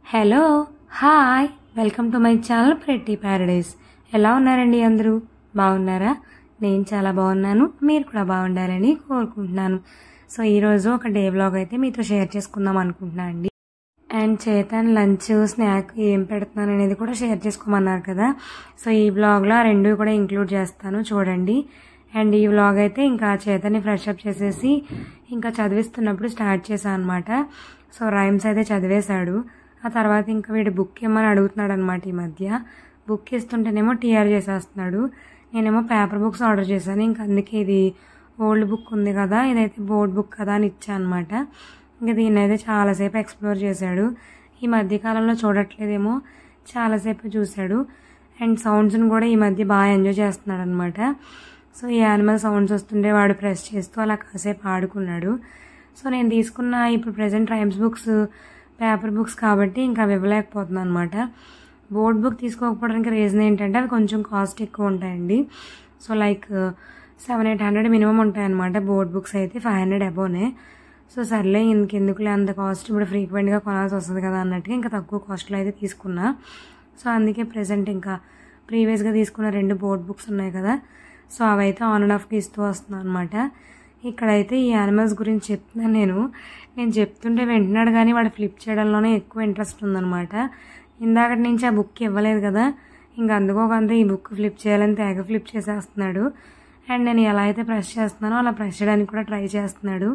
hello hi welcome to my channel Pretty Paradise ఎలా ఉన్నారండి అందరూ బాగున్నారా నేను చాలా బాగున్నాను మీరు కూడా బాగుండాలని కోరుకుంటున్నాను సో ఈరోజు ఒక డే వ్లాగ్ అయితే మీతో షేర్ చేసుకుందాం అనుకుంటున్నాను అండి అండ్ చేతన్ లంచ్ స్నాక్ ఏం పెడుతున్నాను అనేది కూడా షేర్ చేసుకోమన్నారు కదా సో ఈ వ్లాగ్లో ఆ రెండు కూడా ఇంక్లూడ్ చేస్తాను చూడండి అండ్ ఈ వ్లాగ్ అయితే ఇంకా చేతన్ని ఫ్రెష్ అప్ చేసేసి ఇంకా చదివిస్తున్నప్పుడు స్టార్ట్ చేశాను అనమాట సో రైమ్స్ అయితే చదివేశాడు ఆ తర్వాత ఇంకా వీడు బుక్ ఇమ్మని అడుగుతున్నాడు అనమాట ఈ మధ్య బుక్ ఇస్తుంటేనేమో టీఆర్ చేసేస్తున్నాడు నేనేమో పేపర్ బుక్స్ ఆర్డర్ చేశాను ఇంకా అందుకే ఇది ఓల్డ్ బుక్ ఉంది కదా ఇదైతే బోర్డ్ బుక్ కదా అని ఇచ్చాను అనమాట ఇంకా దీన్ని అయితే చాలాసేపు ఎక్స్ప్లోర్ చేశాడు ఈ మధ్యకాలంలో చూడట్లేదేమో చాలాసేపు చూశాడు అండ్ సౌండ్స్ని కూడా ఈ మధ్య బాగా ఎంజాయ్ చేస్తున్నాడు అనమాట సో ఈ యానిమల్ సౌండ్స్ వస్తుంటే వాడు ప్రెస్ చేస్తూ అలా కాసేపు ఆడుకున్నాడు సో నేను తీసుకున్న ఇప్పుడు present rhymes books paper books కాబట్టి ఇంకా అవి ఇవ్వలేకపోతున్నాను అనమాట బోర్డ్ బుక్ తీసుకోకపోవడానికి రీజన్ ఏంటంటే అవి కొంచెం కాస్ట్ ఎక్కువ ఉంటాయండి so like seven eight hundred minimum ఉంటాయన్నమాట బోర్డ్ బుక్స్ అయితే ఫైవ్ హండ్రెడ్ అబోనే సో సర్లే ఇంకెందుకులే అంత కాస్ట్ ఇప్పుడు ఫ్రీక్వెంట్గా కొనాల్సి వస్తుంది కదా అన్నట్టుగా ఇంకా తక్కువ కాస్ట్లో అయితే తీసుకున్నా సో అందుకే ప్రజెంట్ ఇంకా ప్రీవియస్గా తీసుకున్న రెండు బోర్డ్ బుక్స్ ఉన్నాయి కదా సో అవైతే ఆన్ అండ్ ఆఫ్కి ఇస్తూ వస్తున్నాను అనమాట ఇక్కడైతే ఈ యానిమల్స్ గురించి చెప్తున్నాను నేను నేను చెప్తుంటే వింటున్నాడు కానీ వాడు ఫ్లిప్ చేయడంలోనే ఎక్కువ ఇంట్రెస్ట్ ఉందన్నమాట ఇందాకటి నుంచి ఆ బుక్ ఇవ్వలేదు కదా ఇంకా అందుకోకంత ఈ బుక్ ఫ్లిప్ చేయాలని తెగ ఫ్లిప్ చేసేస్తున్నాడు అండ్ నేను ఎలా అయితే ప్రెస్ చేస్తున్నానో అలా ప్రెస్ చేయడానికి కూడా ట్రై చేస్తున్నాడు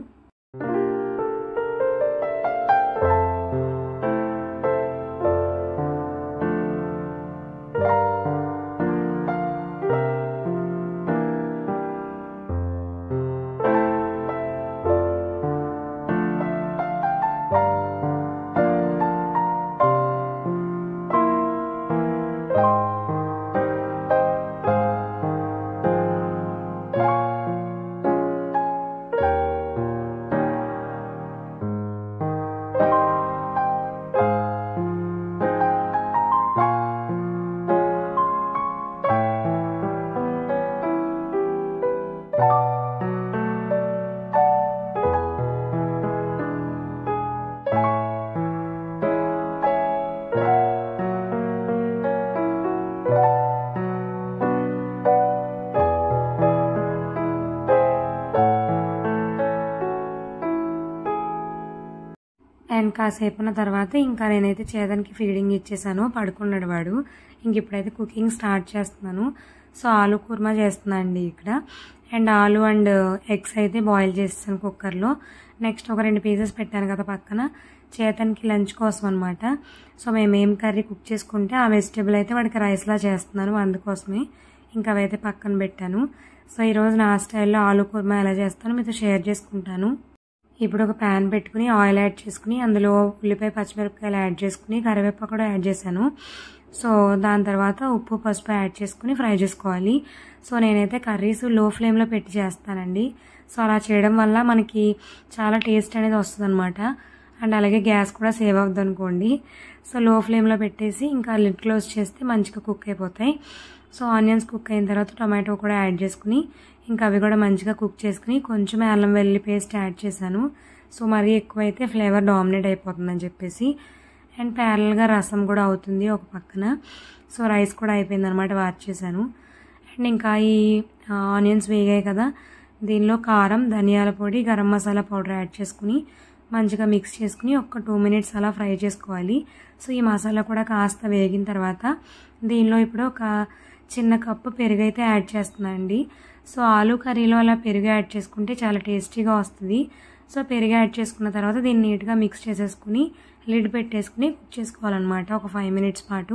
అండ్ కాసేపు ఉన్న తర్వాత ఇంకా నేనైతే చేదనికి ఫీడింగ్ ఇచ్చేసాను పడుకున్నాడు వాడు ఇంక ఇప్పుడైతే కుకింగ్ స్టార్ట్ చేస్తున్నాను సో ఆలు కుర్మా చేస్తున్నాను అండి ఇక్కడ అండ్ ఆలు అండ్ ఎగ్స్ అయితే బాయిల్ చేస్తాను కుక్కర్లో నెక్స్ట్ ఒక రెండు పీసెస్ పెట్టాను కదా పక్కన చేతనికి లంచ్ కోసం అనమాట సో మేము ఏం కర్రీ కుక్ చేసుకుంటే ఆ వెజిటేబుల్ అయితే వాడికి రైస్లా చేస్తున్నాను అందుకోసమే ఇంకా అవైతే పక్కన పెట్టాను సో ఈరోజు నా స్టైల్లో ఆలు కుర్మా ఎలా చేస్తానో మీతో షేర్ చేసుకుంటాను ఇప్పుడు ఒక ప్యాన్ పెట్టుకుని ఆయిల్ యాడ్ చేసుకుని అందులో ఉల్లిపాయ పచ్చిమిరపకాయలు యాడ్ చేసుకుని కరివేపాకు కూడా యాడ్ చేశాను సో దాని తర్వాత ఉప్పు పసుపు యాడ్ చేసుకుని ఫ్రై చేసుకోవాలి సో నేనైతే కర్రీస్ లో ఫ్లేమ్లో పెట్టి చేస్తానండి సో అలా చేయడం వల్ల మనకి చాలా టేస్ట్ అనేది వస్తుంది అనమాట అండ్ అలాగే గ్యాస్ కూడా సేవ్ అవుతుంది అనుకోండి సో లో ఫ్లేమ్లో పెట్టేసి ఇంకా లిడ్ క్లోజ్ చేస్తే మంచిగా కుక్ అయిపోతాయి సో ఆనియన్స్ కుక్ అయిన తర్వాత టొమాటో కూడా యాడ్ చేసుకుని ఇంకా అవి కూడా మంచిగా కుక్ చేసుకుని కొంచెం అల్లం వెల్లి పేస్ట్ యాడ్ చేశాను సో మరీ ఎక్కువైతే ఫ్లేవర్ డామినేట్ అయిపోతుందని చెప్పేసి అండ్ ప్యారల్గా రసం కూడా అవుతుంది ఒక పక్కన సో రైస్ కూడా అయిపోయింది అనమాట వాచ్ చేశాను అండ్ ఇంకా ఈ ఆనియన్స్ వేగాయి కదా దీనిలో కారం ధనియాల పొడి గరం మసాలా పౌడర్ యాడ్ చేసుకుని మంచిగా మిక్స్ చేసుకుని ఒక టూ మినిట్స్ అలా ఫ్రై చేసుకోవాలి సో ఈ మసాలా కూడా కాస్త వేగిన తర్వాత దీనిలో ఇప్పుడు ఒక చిన్న కప్పు పెరుగు అయితే యాడ్ చేస్తున్నాను అండి సో ఆలు కర్రీలో అలా పెరుగు యాడ్ చేసుకుంటే చాలా టేస్టీగా వస్తుంది సో పెరుగు యాడ్ చేసుకున్న తర్వాత దీన్ని నీట్గా మిక్స్ చేసేసుకుని లిడ్ పెట్టేసుకుని కుక్ చేసుకోవాలన్నమాట ఒక ఫైవ్ మినిట్స్ పాటు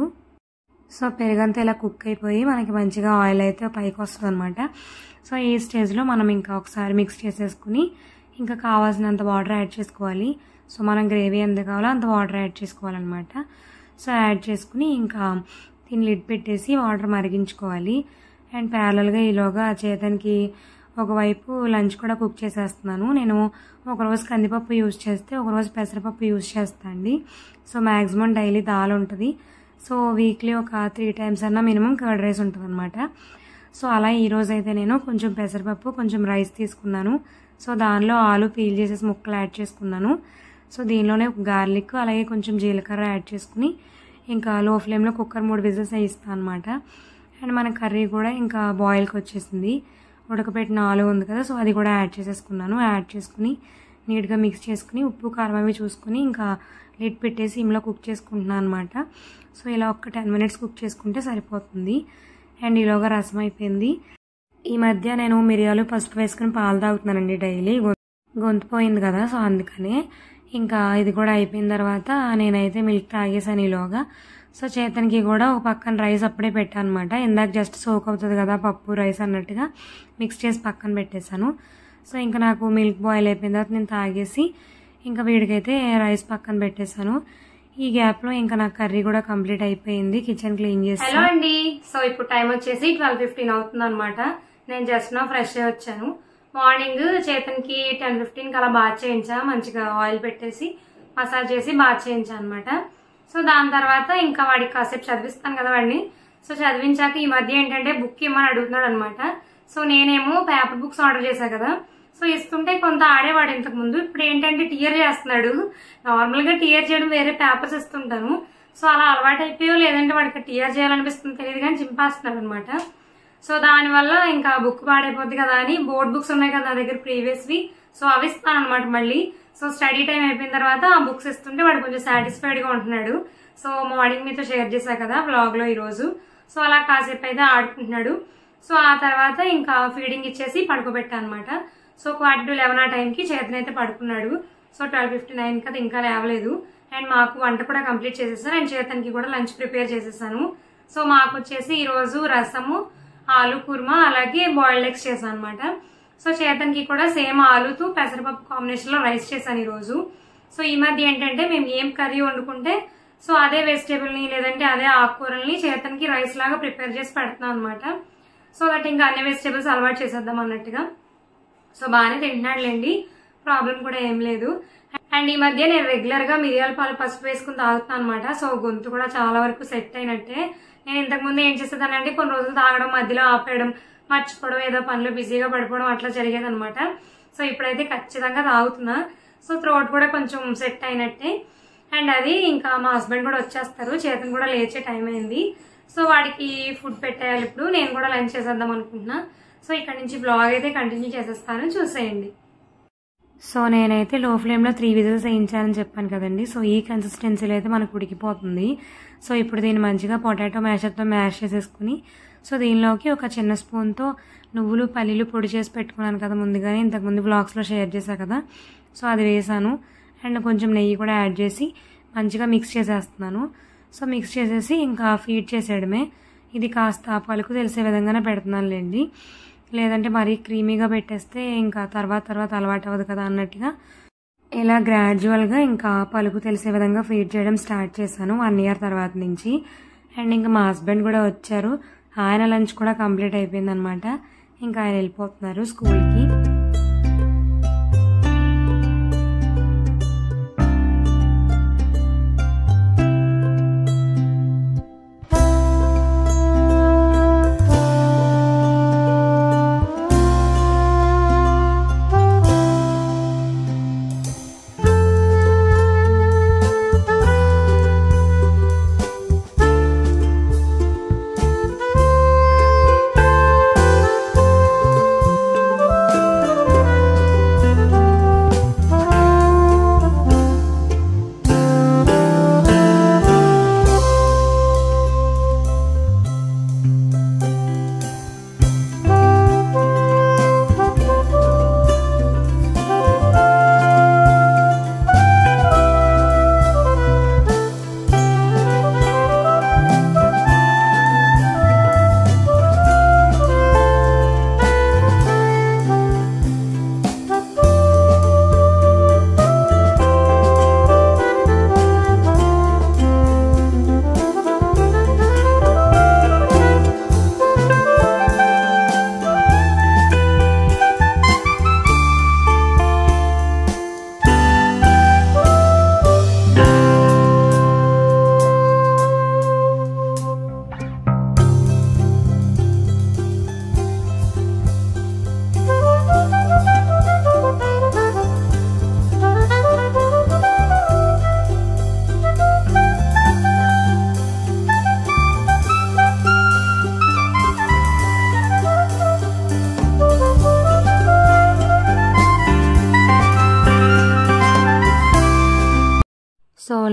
సో పెరుగంతా ఇలా కుక్ అయిపోయి మనకి మంచిగా ఆయిల్ అయితే పైకి వస్తుంది అనమాట సో ఈ స్టేజ్లో మనం ఇంకా ఒకసారి మిక్స్ చేసేసుకుని ఇంకా కావాల్సినంత వాటర్ యాడ్ చేసుకోవాలి సో మనం గ్రేవీ ఎంత కావాలో అంత వాటర్ యాడ్ చేసుకోవాలన్నమాట సో యాడ్ చేసుకుని ఇంకా దీన్ని లిడ్ పెట్టేసి వాటర్ మరిగించుకోవాలి అండ్ ప్యారలల్గా ఈలోగా చేతనికి ఒకవైపు లంచ్ కూడా కుక్ చేసేస్తున్నాను నేను ఒకరోజు కందిపప్పు యూజ్ చేస్తే ఒకరోజు పెసరపప్పు యూజ్ చేస్తాను అండి సో మ్యాక్సిమం డైలీ దాల్ ఉంటుంది సో వీక్లీ ఒక త్రీ టైమ్స్ అన్నా మినిమం కర్డ్ రైస్ ఉంటుంది అనమాట సో అలా ఈరోజు అయితే నేను కొంచెం పెసరపప్పు కొంచెం రైస్ తీసుకున్నాను సో దానిలో ఆలు పీల్ చేసేసి ముక్కలు యాడ్ చేసుకున్నాను సో దీనిలోనే గార్లిక్ అలాగే కొంచెం జీలకర్ర యాడ్ చేసుకుని ఇంకా లో ఫ్లేమ్లో కుక్కర్ మూడు విజిల్స్ వేయిస్తాను అనమాట అండ్ మన కర్రీ కూడా ఇంకా బాయిల్కి వచ్చేసింది ఉడకపెట్టిన ఆలు ఉంది కదా సో అది కూడా యాడ్ చేసేసుకున్నాను యాడ్ చేసుకుని నీట్గా మిక్స్ చేసుకుని ఉప్పు కారం అవి చూసుకుని ఇంకా లిడ్ పెట్టేసి ఇంట్లో కుక్ చేసుకుంటున్నాను అనమాట సో ఇలా ఒక టెన్ మినిట్స్ కుక్ చేసుకుంటే సరిపోతుంది అండ్ ఈలోగా రసం అయిపోయింది ఈ మధ్య నేను మిరియాలు పసుపు వేసుకుని పాలు తాగుతున్నానండి డైలీ గొంతు పోయింది కదా సో అందుకనే ఇంకా ఇది కూడా అయిపోయిన తర్వాత నేనైతే మిల్క్ తాగేసాను ఈలోగా సో చేతనికి కూడా ఒక పక్కన రైస్ అప్పుడే పెట్టాను అనమాట ఇందాక జస్ట్ సోక్ అవుతుంది కదా పప్పు రైస్ అన్నట్టుగా మిక్స్ చేసి పక్కన పెట్టేశాను సో ఇంకా నాకు మిల్క్ బాయిల్ అయిపోయిన తర్వాత నేను తాగేసి ఇంకా వీడికైతే రైస్ పక్కన పెట్టేశాను ఈ గ్యాప్లో ఇంకా నాకు కర్రీ కూడా కంప్లీట్ అయిపోయింది కిచెన్ క్లీన్ చేసి హలో అండి సో ఇప్పుడు టైం వచ్చేసి ట్వెల్వ్ ఫిఫ్టీన్ అవుతుంది అనమాట నేను జస్ట్ నా ఫ్రెష్ అయ్యి వచ్చాను మార్నింగ్ చేతన్కి టెన్ ఫిఫ్టీన్కి అలా బాత్ చేయించా మంచిగా ఆయిల్ పెట్టేసి మసాజ్ చేసి బాత్ చేయించా అనమాట సో దాని తర్వాత ఇంకా వాడికి కాసేపు చదివిస్తాను కదా వాడిని సో చదివించాక ఈ మధ్య ఏంటంటే బుక్ ఇమ్మని అడుగుతున్నాడు అనమాట సో నేనేమో పేపర్ బుక్స్ ఆర్డర్ చేశా కదా సో ఇస్తుంటే కొంత ఆడేవాడు ఇంతకు ముందు ఇప్పుడు ఏంటంటే టీయర్ చేస్తున్నాడు నార్మల్ గా టీయర్ చేయడం వేరే పేపర్స్ ఇస్తుంటాను సో అలా అలవాటు అయిపోయో లేదంటే వాడికి టీయర్ చేయాలనిపిస్తుంది తెలియదు కానీ చింపేస్తున్నాడు అనమాట సో దానివల్ల ఇంకా బుక్ పాడైపోద్ది కదా అని బోర్డ్ బుక్స్ ఉన్నాయి కదా నా దగ్గర ప్రీవియస్వి సో అవి ఇస్తాను అనమాట మళ్ళీ సో స్టడీ టైం అయిపోయిన తర్వాత ఆ బుక్స్ ఇస్తుంటే వాడు కొంచెం సాటిస్ఫైడ్ గా ఉంటున్నాడు సో మార్నింగ్ మీతో షేర్ చేశా కదా వ్లాగ్ లో ఈ రోజు సో అలా కాసేపు అయితే ఆడుకుంటున్నాడు సో ఆ తర్వాత ఇంకా ఫీడింగ్ ఇచ్చేసి పడుకోబెట్టా అనమాట సో క్వార్టర్ టు లెవెన్ ఆ టైంకి చేతనైతే పడుకున్నాడు సో ట్వెల్వ్ ఫిఫ్టీ నైన్ కదా ఇంకా లేవలేదు అండ్ మాకు వంట కూడా కంప్లీట్ చేసేసాను అండ్ చేతనికి కూడా లంచ్ ప్రిపేర్ చేసేసాను సో మాకు వచ్చేసి ఈరోజు రసము ఆలు కుర్మా అలాగే బాయిల్డ్ ఎగ్స్ చేశాను అనమాట సో చేతన్కి కూడా సేమ్ ఆలుతో పెసరపప్పు కాంబినేషన్ లో రైస్ చేశాను ఈరోజు సో ఈ మధ్య ఏంటంటే మేము ఏం కర్రీ వండుకుంటే సో అదే వెజిటేబుల్ ని లేదంటే అదే ఆకుకూరల్ని చేతన్కి రైస్ లాగా ప్రిపేర్ చేసి పెడుతున్నాం అనమాట సో దట్ ఇంకా అన్ని వెజిటేబుల్స్ అలవాటు చేసేద్దాం అన్నట్టుగా సో బాగానే తింటున్నాడులేండి ప్రాబ్లం కూడా ఏం లేదు అండ్ ఈ మధ్య నేను రెగ్యులర్ గా మిరియాల పాలు పసుపు వేసుకుని తాగుతున్నాను అనమాట సో గొంతు కూడా చాలా వరకు సెట్ అయినట్టే నేను ఇంతకు ముందు ఏం చేసేదానంటే కొన్ని రోజులు తాగడం మధ్యలో ఆపేయడం మర్చిపోవడం ఏదో పనులు బిజీగా పడిపోవడం అట్లా జరిగేది అనమాట సో ఇప్పుడైతే ఖచ్చితంగా తాగుతున్నా సో థ్రోట్ కూడా కొంచెం సెట్ అయినట్టే అండ్ అది ఇంకా మా హస్బెండ్ కూడా వచ్చేస్తారు చేతను కూడా లేచే టైం అయింది సో వాడికి ఫుడ్ పెట్టేయాలి ఇప్పుడు నేను కూడా లంచ్ చేసేద్దాం అనుకుంటున్నా సో ఇక్కడ నుంచి బ్లాగ్ అయితే కంటిన్యూ చేసేస్తాను చూసేయండి సో నేనైతే లో ఫ్లేమ్లో త్రీ విజిల్స్ వేయించాలని చెప్పాను కదండి సో ఈ కన్సిస్టెన్సీలో అయితే మనకు ఉడికిపోతుంది సో ఇప్పుడు దీన్ని మంచిగా పొటాటో మ్యాషర్తో మ్యాష్ చేసేసుకుని సో దీనిలోకి ఒక చిన్న స్పూన్తో నువ్వులు పల్లీలు పొడి చేసి పెట్టుకున్నాను కదా ముందుగానే ఇంతకుముందు బ్లాగ్స్లో షేర్ చేశా కదా సో అది వేసాను అండ్ కొంచెం నెయ్యి కూడా యాడ్ చేసి మంచిగా మిక్స్ చేసేస్తున్నాను సో మిక్స్ చేసేసి ఇంకా ఫీడ్ చేసేయడమే ఇది కాస్త పలుకు తెలిసే విధంగానే పెడుతున్నానులేండి లేదంటే మరీ క్రీమీగా పెట్టేస్తే ఇంకా తర్వాత తర్వాత అలవాటు అవ్వదు కదా అన్నట్టుగా ఇలా గ్రాడ్యువల్గా ఇంకా పలుకు తెలిసే విధంగా ఫీడ్ చేయడం స్టార్ట్ చేశాను వన్ ఇయర్ తర్వాత నుంచి అండ్ ఇంకా మా హస్బెండ్ కూడా వచ్చారు ఆయన లంచ్ కూడా కంప్లీట్ అయిపోయింది అనమాట ఇంకా ఆయన వెళ్ళిపోతున్నారు స్కూల్కి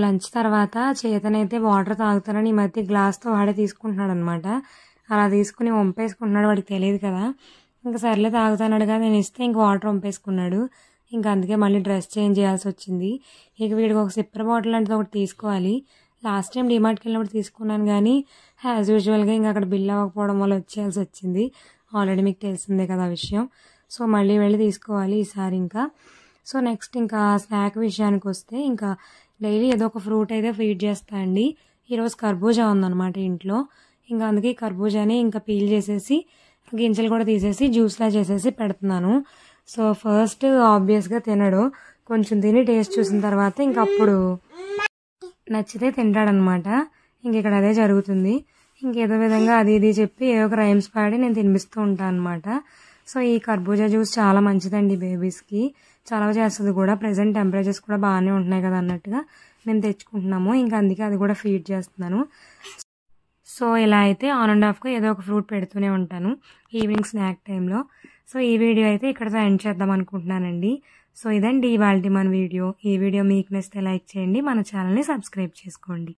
లంచ్ తర్వాత చేతనైతే వాటర్ తాగుతానని ఈ మధ్య గ్లాస్తో వాడే తీసుకుంటున్నాడు అనమాట అలా తీసుకుని వంపేసుకుంటున్నాడు వాడికి తెలియదు కదా ఇంకా సర్లే తాగుతాన్నాడు కదా నేను ఇస్తే ఇంక వాటర్ వంపేసుకున్నాడు ఇంకా అందుకే మళ్ళీ డ్రెస్ చేంజ్ చేయాల్సి వచ్చింది ఇక వీడికి ఒక సిప్పర్ బాటిల్ లాంటిది ఒకటి తీసుకోవాలి లాస్ట్ టైం డిమార్ట్కి వెళ్ళినప్పుడు తీసుకున్నాను కానీ యాజ్ యూజువల్గా ఇంకా అక్కడ బిల్ అవ్వకపోవడం వల్ల వచ్చేయాల్సి వచ్చింది ఆల్రెడీ మీకు తెలిసిందే కదా ఆ విషయం సో మళ్ళీ వెళ్ళి తీసుకోవాలి ఈసారి ఇంకా సో నెక్స్ట్ ఇంకా స్నాక్ విషయానికి వస్తే ఇంకా డైలీ ఏదో ఒక ఫ్రూట్ అయితే ఫీడ్ చేస్తా అండి ఈరోజు కర్బూజా ఉందన్నమాట ఇంట్లో ఇంకా అందుకే ఈ కర్బూజాని ఇంకా పీల్ చేసేసి గింజలు కూడా తీసేసి జ్యూస్లా చేసేసి పెడుతున్నాను సో ఫస్ట్ ఆబ్వియస్గా తినడు కొంచెం తిని టేస్ట్ చూసిన తర్వాత ఇంక అప్పుడు నచ్చితే తింటాడనమాట ఇంక ఇక్కడ అదే జరుగుతుంది ఇంకేదో విధంగా అది ఇది చెప్పి ఏదో ఒక రైమ్స్ పాడి నేను తినిపిస్తూ ఉంటాను అనమాట సో ఈ కర్బూజా జ్యూస్ చాలా మంచిదండి బేబీస్కి చలవ చేస్తుంది కూడా ప్రజెంట్ టెంపరేచర్స్ కూడా బాగానే ఉంటున్నాయి కదా అన్నట్టుగా మేము తెచ్చుకుంటున్నాము ఇంకా అందుకే అది కూడా ఫీడ్ చేస్తున్నాను సో ఇలా అయితే ఆన్ అండ్ ఆఫ్గా ఏదో ఒక ఫ్రూట్ పెడుతూనే ఉంటాను ఈవినింగ్ స్నాక్ టైంలో సో ఈ వీడియో అయితే ఇక్కడతో ఎండ్ చేద్దాం అనుకుంటున్నానండి సో ఇదండి ఇవాళ మన వీడియో ఈ వీడియో మీకు నచ్చితే లైక్ చేయండి మన ఛానల్ని సబ్స్క్రైబ్ చేసుకోండి